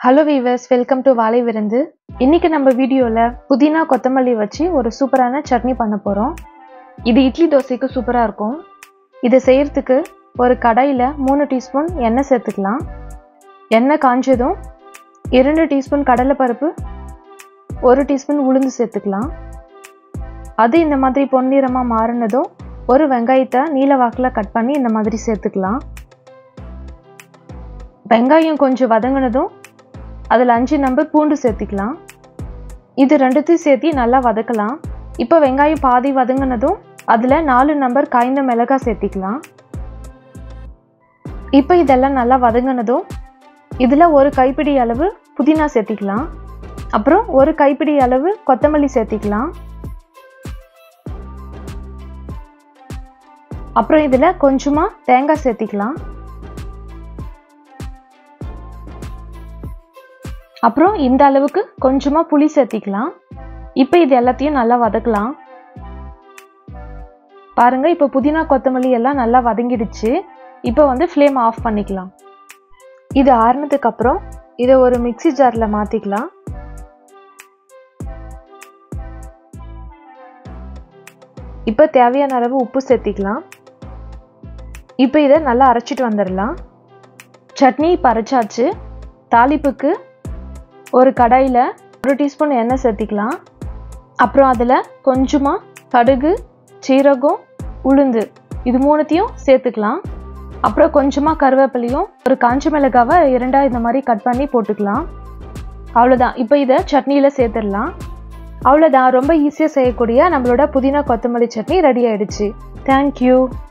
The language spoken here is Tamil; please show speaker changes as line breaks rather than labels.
ஹலோ வீவர்ஸ் வெல்கம் டு வாழை விருந்து இன்னைக்கு நம்ம வீடியோவில் புதினா கொத்தமல்லி வச்சு ஒரு சூப்பரான சட்னி பண்ண போகிறோம் இது இட்லி தோசைக்கு சூப்பராக இருக்கும் இதை செய்யறதுக்கு ஒரு கடாயில் மூணு டீஸ்பூன் எண்ணெய் சேர்த்துக்கலாம் எண்ணெய் காஞ்சதும் இரண்டு டீஸ்பூன் கடலைப்பருப்பு ஒரு டீஸ்பூன் உளுந்து சேர்த்துக்கலாம் அது இந்த மாதிரி பொன்னிறமாக மாறினதும் ஒரு வெங்காயத்தை நீல வாக்கில் கட் பண்ணி இந்த மாதிரி சேர்த்துக்கலாம் வெங்காயம் கொஞ்சம் வதங்கினதும் அதில் அஞ்சு நம்பர் பூண்டு சேர்த்திக்கலாம் இது ரெண்டுத்தையும் சேர்த்து நல்லா வதக்கலாம் இப்போ வெங்காயம் பாதி வதங்கினதும் அதில் நாலு நம்பர் காய்ந்த மிளகாய் சேர்த்திக்கலாம் இப்போ இதெல்லாம் நல்லா வதங்கினதும் இதில் ஒரு கைப்பிடி அளவு புதினா சேர்த்திக்கலாம் அப்புறம் ஒரு கைப்பிடி அளவு கொத்தமல்லி சேர்த்திக்கலாம் அப்புறம் இதில் கொஞ்சமாக தேங்காய் சேர்த்திக்கலாம் அப்புறம் இந்த அளவுக்கு கொஞ்சமாக புளி சேர்த்திக்கலாம் இப்போ இது எல்லாத்தையும் நல்லா வதக்கலாம் பாருங்க இப்போ புதினா கொத்தமல்லி எல்லாம் நல்லா வதங்கிடுச்சு இப்போ வந்து ஃப்ளேம் ஆஃப் பண்ணிக்கலாம் இது ஆறுனதுக்கு அப்புறம் இதை ஒரு மிக்சி ஜாரில் மாற்றிக்கலாம் இப்போ தேவையான அளவு உப்பு சேர்த்திக்கலாம் இப்போ இதை நல்லா அரைச்சிட்டு வந்துடலாம் சட்னி இப்போ அரைச்சாச்சு தாளிப்புக்கு ஒரு கடாயில் ஒரு டீஸ்பூன் எண்ணெய் சேர்த்திக்கலாம் அப்புறம் அதில் கொஞ்சமாக கடுகு சீரகம் உளுந்து இது மூணுத்தையும் சேர்த்துக்கலாம் அப்புறம் கொஞ்சமாக கருவேப்பிலையும் ஒரு காஞ்ச மிளகாவை இரண்டாக இந்த மாதிரி கட் பண்ணி போட்டுக்கலாம் அவ்வளோதான் இப்போ இதை சட்னியில் சேர்த்துடலாம் அவ்வளோதான் ரொம்ப ஈஸியாக செய்யக்கூடிய நம்மளோட புதினா கொத்தமல்லி சட்னி ரெடி ஆயிடுச்சு தேங்க்யூ